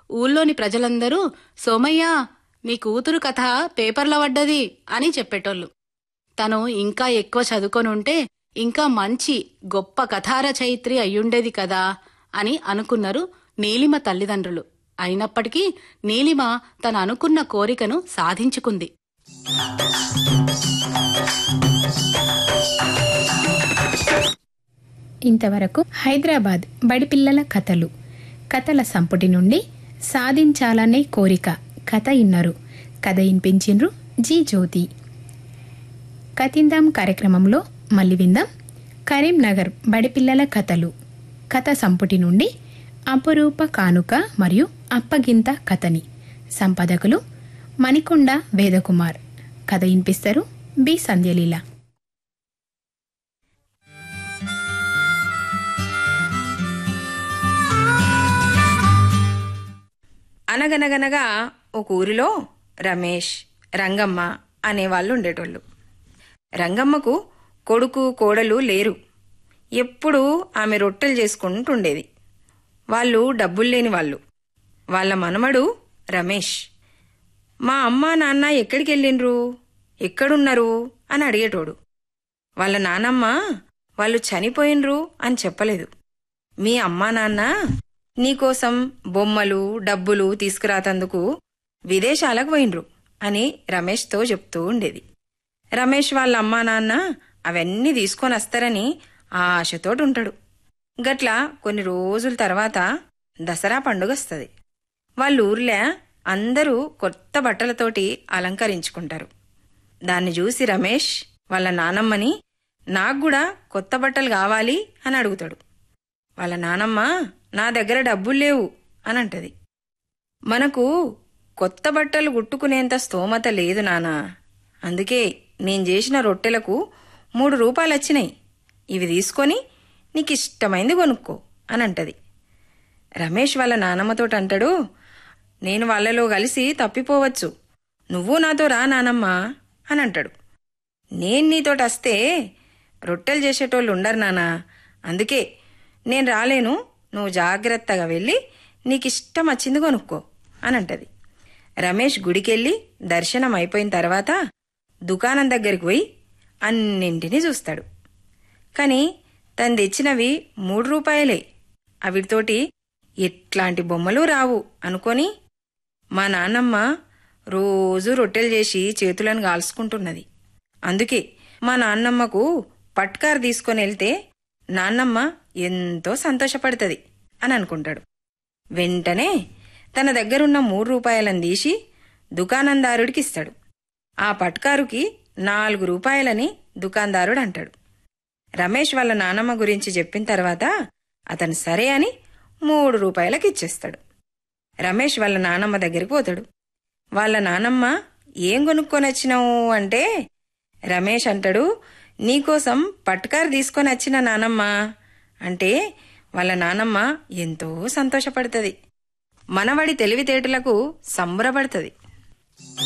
ఊళ్ళోని ప్రజలందరూ సోమయ్య నీ కూతురు కథ పేపర్లో పడ్డది అని చెప్పేటోళ్ళు తను ఇంకా ఎక్కువ చదువుకొనుంటే ఇంకా మంచి గొప్ప కథారచయిత్రి అయ్యుండేది కదా అని అనుకున్నారు నీలిమ తల్లిదండ్రులు అయినప్పటికీ నీలిమ తన అనుకున్న కోరికను సాధించుకుంది ఇంతవరకు హైదరాబాద్ బడిపిల్లల కథలు కథల సంపుటి నుండి సాధించాలనే కోరిక కథ ఇన్నరు కథ ఇన్పించిండ్రు జీ జ్యోతి కథిందాం కార్యక్రమంలో మళ్ళీ విందాం కరీంనగర్ బడిపిల్లల కథలు కథ సంపుటి నుండి అపురూప కానుక మరియు అప్పగింత కథని సంపాదకులు మణికొండ వేదకుమార్ కథ ఇన్పిస్తారు బి సంధ్యలీల అనగనగనగా ఒక ఊరిలో రమేష్ రంగమ్మ అనేవాళ్ళు ఉండేటోళ్ళు రంగమ్మకు కొడుకు కోడలు లేరు ఎప్పుడూ ఆమె రొట్టెలు చేసుకుంటుండేది వాళ్ళు డబ్బులు లేని వాళ్ళు వాళ్ళ మనమడు రమేష్ మా అమ్మా నాన్న ఎక్కడికి వెళ్ళిండ్రు ఎక్కడున్నారు అని అడిగేటోడు వాళ్ళ నానమ్మ వాళ్ళు చనిపోయినరు అని చెప్పలేదు మీ అమ్మా నాన్న నీకోసం బొమ్మలు డబ్బులు తీసుకురాతందుకు విదేశాలకు పోయినరు అని రమేష్తో చెప్తూ ఉండేది రమేష్ వాళ్ళ అమ్మా నాన్న అవన్నీ తీసుకొని వస్తారని ఆశతోటి ఉంటాడు గట్ల కొన్ని రోజుల తర్వాత దసరా పండుగ వస్తుంది వాళ్ళ ఊర్లే అందరూ కొత్త బట్టలతోటి అలంకరించుకుంటారు దాన్ని చూసి రమేష్ వాళ్ళ నానమ్మని నాకు కూడా కొత్త బట్టలు కావాలి అని అడుగుతాడు వాళ్ళ నానమ్మ నా దగ్గర డబ్బులు లేవు అని అంటది మనకు కొత్త బట్టలు కుట్టుకునేంత స్తోమత లేదు నానా అందుకే నేను చేసిన రొట్టెలకు మూడు రూపాయలు వచ్చినాయి ఇవి తీసుకొని నీకు ఇష్టమైంది కొనుక్కో అని అంటది రమేష్ వాళ్ళ నానమ్మతోటి అంటాడు నేను వాళ్ళలో కలిసి తప్పిపోవచ్చు నువ్వు నాతో రా నానమ్మ అని అంటాడు నేను నీతోటి వస్తే రొట్టెలు చేసేటోళ్ళు ఉండరు నానా అందుకే నేను రాలేను నువ్వు జాగ్రత్తగా వెళ్ళి నీకు ఇష్టం వచ్చింది కొనుక్కో అని అంటది రమేష్ గుడికెళ్ళి దర్శనం అయిపోయిన తర్వాత దుకాణం దగ్గరికి పోయి అన్నింటినీ చూస్తాడు కానీ తను తెచ్చినవి మూడు రూపాయలే అవిటితోటి ఎట్లాంటి బొమ్మలు రావు అనుకొని మా నాన్నమ్మ రోజు రొట్టెలు చేసి చేతులను కాల్చుకుంటున్నది అందుకే మా నాన్నమ్మకు పట్కారు తీసుకొని వెళ్తే నాన్నమ్మ ఎంతో సంతోషపడుతుంది అని అనుకుంటాడు వెంటనే తన దగ్గరున్న మూడు రూపాయలను తీసి దుకాణందారుడికి ఇస్తాడు ఆ పట్కారుకి నాలుగు రూపాయలని దుకాణదారుడు అంటాడు రమేష్ వాళ్ళ నానమ్మ గురించి చెప్పిన తర్వాత అతను సరే అని మూడు రూపాయలకి ఇచ్చేస్తాడు రమేష్ వాళ్ళ నానమ్మ దగ్గరికి పోతాడు వాళ్ళ నానమ్మ ఏం కొనుక్కొని వచ్చినావు అంటే రమేష్ అంటాడు నీకోసం పట్కారు తీసుకొని వచ్చిన నానమ్మ అంటే వాళ్ళ నానమ్మ ఎంతో సంతోషపడుతుంది మనవడి తెలివితేటలకు సంబరపడుతుంది